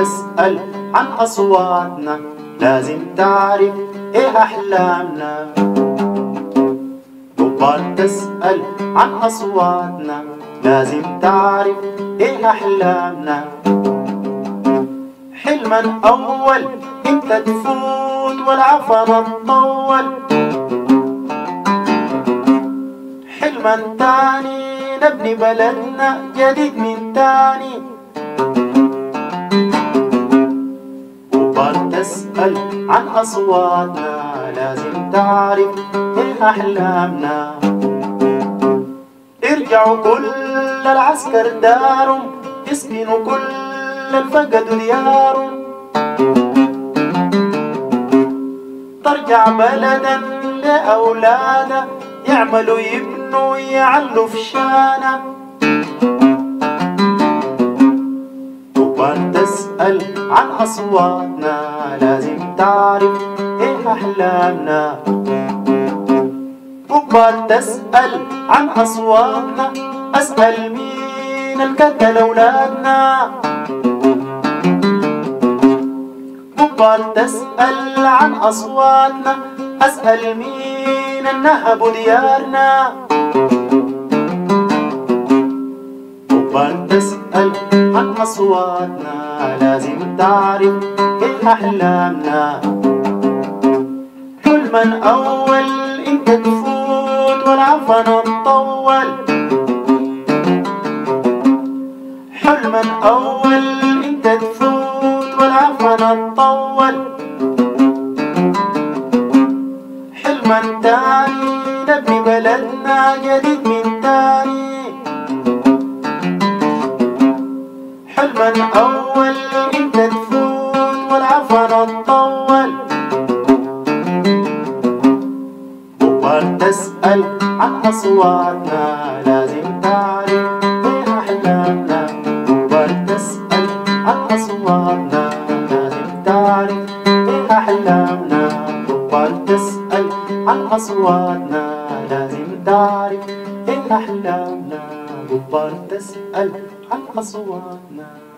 تسأل عن أصواتنا لازم تعرف إيه أحلامنا كبار تسأل عن أصواتنا لازم تعرف إيه أحلامنا حلما أول إنت تفوت والعفن تطول حلما تاني نبني بلدنا جديد من تاني كبار تسأل عن أصواتنا لازم تعرف إيه أحلامنا ارجعوا كل العسكر دارهم يسكنوا كل الفقدوا ديارهم ترجع بلدا لأولاده يعملوا يبنوا يعلوا في شانه كبار تسأل عن أصواتنا لازم تعرف إيه أحلامنا كبار تسأل عن أصواتنا أسأل مين الكتل أولادنا كبار تسأل عن أصواتنا أسأل مين النهب ديارنا كبار تسأل عن أصواتنا لازم تعرف كيف أحلامنا حلما أول إنت تفوت والعفن تطول حلما أول إنت تفوت والعفن تطول حلما تاني نبني بلدنا جديد من تاني حلما أول إنت تفوت والعفن تطول كبار تسأل عن أصواتنا لازم تعرف إيه أحلامنا كبار تسأل عن أصواتنا لازم تعرف إيه أحلامنا كبار تسأل عن أصواتنا لازم تعرف إيه أحلامنا كبار تسأل عن أصواتنا